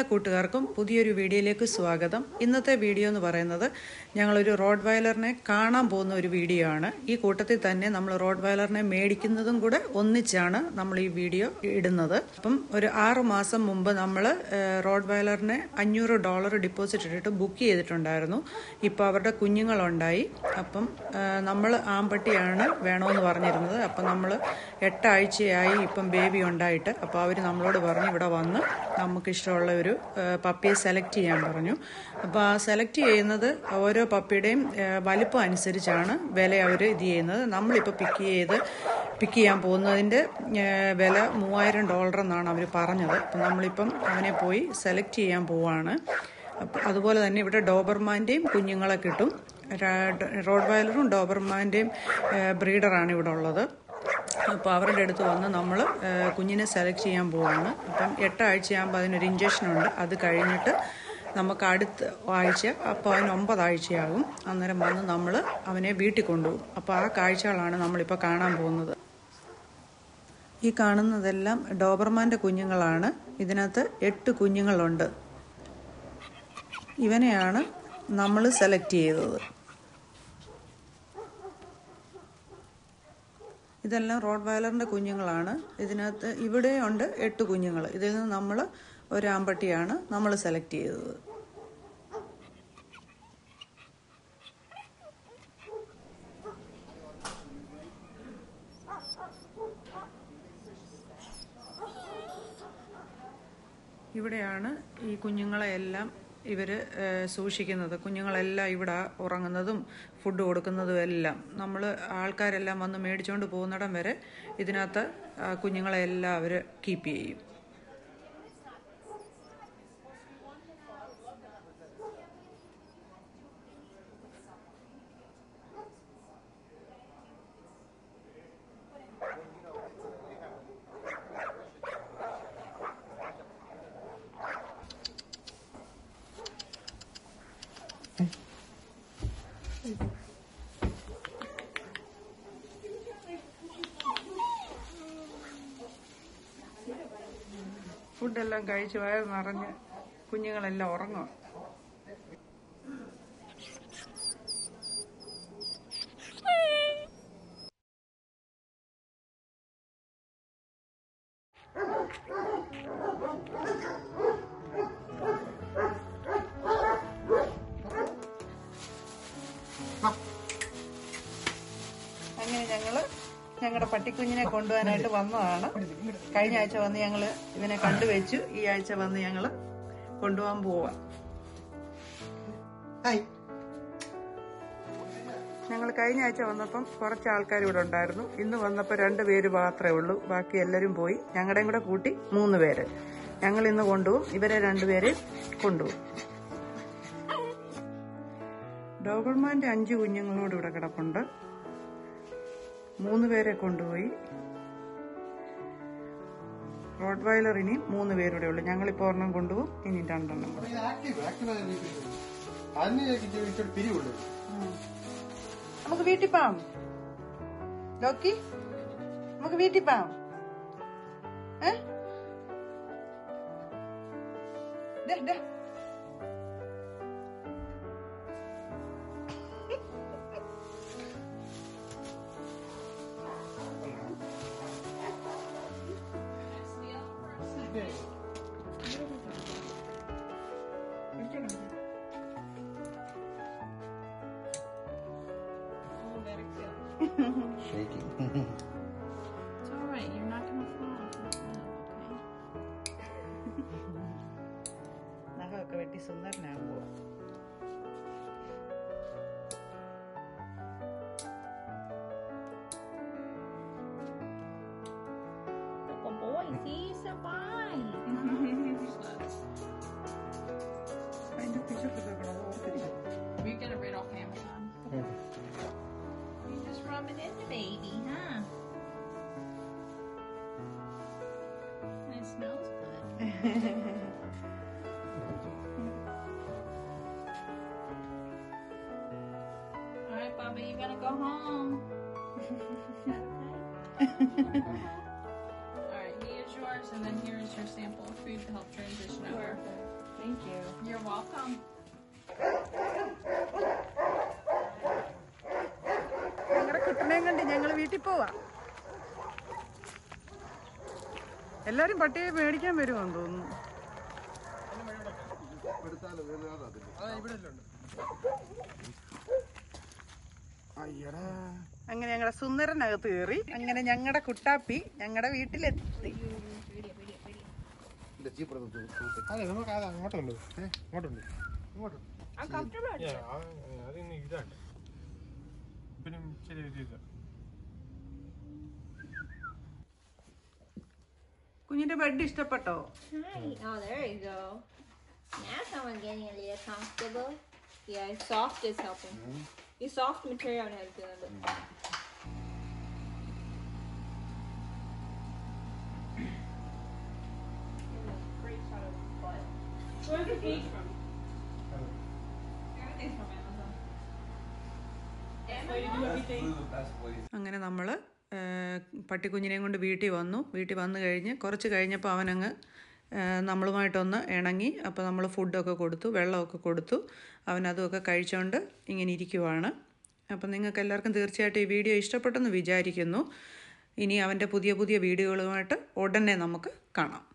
എല്ലാ കൂട്ടുകാർക്കും പുതിയൊരു വീഡിയോയിലേക്ക് സ്വാഗതം ഇന്നത്തെ വീഡിയോ എന്ന് പറയുന്നത് ഞങ്ങളൊരു റോഡ് വയലറിനെ കാണാൻ പോകുന്ന ഒരു വീഡിയോ ആണ് ഈ കൂട്ടത്തിൽ തന്നെ നമ്മൾ റോഡ് വയലറിനെ മേടിക്കുന്നതും കൂടെ ഒന്നിച്ചാണ് നമ്മൾ ഈ വീഡിയോ ഇടുന്നത് അപ്പം ഒരു ആറ് മാസം മുമ്പ് നമ്മൾ റോഡ് വയലറിനെ അഞ്ഞൂറ് ഡോളർ ഡിപ്പോസിറ്റ് ഇട്ടിട്ട് ബുക്ക് ചെയ്തിട്ടുണ്ടായിരുന്നു ഇപ്പോൾ അവരുടെ കുഞ്ഞുങ്ങളുണ്ടായി അപ്പം നമ്മൾ ആമ്പട്ടിയാണ് വേണമെന്ന് പറഞ്ഞിരുന്നത് അപ്പം നമ്മൾ എട്ടാഴ്ചയായി ഇപ്പം ബേബി ഉണ്ടായിട്ട് അപ്പോൾ അവർ നമ്മളോട് പറഞ്ഞു ഇവിടെ വന്ന് നമുക്ക് ഇഷ്ടമുള്ള ഒരു പപ്പിയെ സെലക്ട് ചെയ്യാൻ പറഞ്ഞു അപ്പോൾ ആ സെലക്ട് ചെയ്യുന്നത് ഓരോ പപ്പിയുടെയും വലിപ്പം അനുസരിച്ചാണ് വില അവർ ഇത് ചെയ്യുന്നത് നമ്മളിപ്പോൾ പിക്ക് ചെയ്ത് പിക്ക് ചെയ്യാൻ പോകുന്നതിൻ്റെ വില മൂവായിരം ഡോളർ എന്നാണ് അവർ പറഞ്ഞത് അപ്പം നമ്മളിപ്പം അവനെ പോയി സെലക്ട് ചെയ്യാൻ പോവാണ് അപ്പം അതുപോലെ തന്നെ ഇവിടെ ഡോബർമാൻ്റെയും കുഞ്ഞുങ്ങളെ കിട്ടും റോഡ് വയലറും ഡോബർമാൻ്റെയും ബ്രീഡറാണ് ഇവിടെ ഉള്ളത് അപ്പോൾ അവരുടെ അടുത്ത് വന്ന് നമ്മൾ കുഞ്ഞിനെ സെലക്ട് ചെയ്യാൻ പോവാണ് അപ്പം എട്ടാഴ്ചയാകുമ്പോൾ അതിനൊരു ഇഞ്ചക്ഷൻ ഉണ്ട് അത് കഴിഞ്ഞിട്ട് നമുക്ക് അടുത്ത ആഴ്ച അപ്പോൾ അതിന് ഒമ്പതാഴ്ചയാകും അന്നേരം വന്ന് നമ്മൾ അവനെ വീട്ടിൽ കൊണ്ടുപോകും അപ്പോൾ ആ കാഴ്ചകളാണ് നമ്മളിപ്പോൾ കാണാൻ പോകുന്നത് ഈ കാണുന്നതെല്ലാം ഡോബർമാൻ്റെ കുഞ്ഞുങ്ങളാണ് ഇതിനകത്ത് എട്ട് കുഞ്ഞുങ്ങളുണ്ട് ഇവനെയാണ് നമ്മൾ സെലക്ട് ചെയ്തത് ഇതെല്ലാം റോഡ് വയലറിൻ്റെ കുഞ്ഞുങ്ങളാണ് ഇതിനകത്ത് ഇവിടെ ഉണ്ട് എട്ട് കുഞ്ഞുങ്ങൾ ഇതിൽ നിന്ന് നമ്മൾ ഒരു ആമ്പട്ടിയാണ് നമ്മൾ സെലക്ട് ചെയ്തത് ഇവിടെയാണ് ഈ കുഞ്ഞുങ്ങളെ എല്ലാം ഇവർ സൂക്ഷിക്കുന്നത് കുഞ്ഞുങ്ങളെല്ലാം ഇവിടെ ഉറങ്ങുന്നതും ഫുഡ് കൊടുക്കുന്നതും എല്ലാം നമ്മൾ ആൾക്കാരെല്ലാം വന്ന് മേടിച്ചുകൊണ്ട് പോകുന്നിടം വരെ ഇതിനകത്ത് കുഞ്ഞുങ്ങളെല്ലാം അവർ കീപ്പ് ചെയ്യും ഫുഡെല്ലാം കഴിച്ച് വയറ് നിറഞ്ഞ് കുഞ്ഞുങ്ങളെല്ലാം ഉറങ്ങും അങ്ങനെ ഞങ്ങള് ഞങ്ങളുടെ പട്ടിക്കുഞ്ഞിനെ കൊണ്ടുപോകാനായിട്ട് വന്നതാണ് കഴിഞ്ഞ ആഴ്ച വന്ന് ഞങ്ങൾ ഇവനെ കണ്ടുവച്ചു ഈ ആഴ്ച വന്ന് ഞങ്ങൾ കൊണ്ടുപോകാൻ പോവാ ഞങ്ങൾ കഴിഞ്ഞ ആഴ്ച വന്നപ്പം കുറച്ച് ആൾക്കാർ ഇവിടെ ഉണ്ടായിരുന്നു ഇന്ന് വന്നപ്പോൾ രണ്ട് പേര് മാത്രമേ ഉള്ളൂ ബാക്കി എല്ലാവരും പോയി ഞങ്ങളുടെയും കൂടെ കൂട്ടി മൂന്ന് പേര് ഞങ്ങൾ ഇന്ന് കൊണ്ടുപോകും ഇവരെ രണ്ടുപേരെ കൊണ്ടുപോകും ഡോബർമാന്റെ അഞ്ച് കുഞ്ഞുങ്ങളോട് ഇവിടെ കിടപ്പുണ്ട് മൂന്ന് പേരെ കൊണ്ടുപോയി റോഡ് വയലർ ഇനി മൂന്ന് പേരുടെ ഉള്ളു ഞങ്ങളിപ്പോ ഒരെണ്ണം കൊണ്ടുപോകും ഇനി രണ്ടെണ്ണം കൂടെ പിരിവുള്ളൂ നമുക്ക് വീട്ടിൽ പോവാം ലോക്കി നമുക്ക് വീട്ടിൽ പോവാം ഏ ദേ, ദേ. Shaking. It's all right. You're not gonna fall. നഖമൊക്കെ വെട്ടി സുന്ദരനാകാൻ പോവാ Good boy. See, so fine. അതിന്റെ പിശപ്പ് കേൾക്കണം ഓർത്തിരിക്കും We get it right off Amazon. You just rub it in the baby, huh? And it smells good. All right, Bubba, you gotta go home. All right, he is yours, and then here is your sample of food to help transition over. Thank you. You're welcome. ഞങ്ങളുടെ കുട്ടനെയും കണ്ട് ഞങ്ങൾ വീട്ടിൽ പോവാ എല്ലാരും പട്ടിയെ മേടിക്കാൻ വരുമെന്ന് തോന്നുന്നു അയ്യടാ അങ്ങനെ ഞങ്ങളുടെ സുന്ദരനകത്ത് കയറി അങ്ങനെ ഞങ്ങളുടെ കുട്ടാപ്പി ഞങ്ങളുടെ വീട്ടിലെത്തി അതെ നമുക്ക് അത് അങ്ങോട്ടുണ്ട് ഏ അങ്ങോട്ടുണ്ട് ഇങ്ങോട്ട് I'm comfortable. അതിന് ഇതാണ് പിന്നെ ചെറിയ ഒരു ഇത് കുഞ്ഞിന്റെ ബെഡ് ഇഷ്ടപ്പെട്ടോ Hi. Oh, there you go. Now someone's getting a little comfortable. Yeah, soft is helping. The soft material has done it. Great shot of his butt. Where's the cake from? Everything's from Amazon. Amazon? അങ്ങനെ നമ്മൾ പട്ടിക്കുഞ്ഞിനെയും കൊണ്ട് വീട്ടിൽ വന്നു വീട്ടിൽ വന്നു കഴിഞ്ഞ് കുറച്ച് കഴിഞ്ഞപ്പോൾ അവനങ്ങ് ആ, നമ്മളുമായിട്ടൊന്ന് ഇണങ്ങി അപ്പോൾ നമ്മൾ ഫുഡൊക്കെ കൊടുത്തു വെള്ളമൊക്കെ കൊടുത്തു അവൻ അതുമൊക്കെ കഴിച്ചുകൊണ്ട് ഇങ്ങനെ ഇരിക്കുവാണ് അപ്പം നിങ്ങൾക്ക് എല്ലാവർക്കും തീർച്ചയായിട്ടും ഈ വീഡിയോ ഇഷ്ടപ്പെട്ടെന്ന് വിചാരിക്കുന്നു ഇനി അവൻ്റെ പുതിയ പുതിയ വീഡിയോകളുമായിട്ട് ഉടനെ നമുക്ക് കാണാം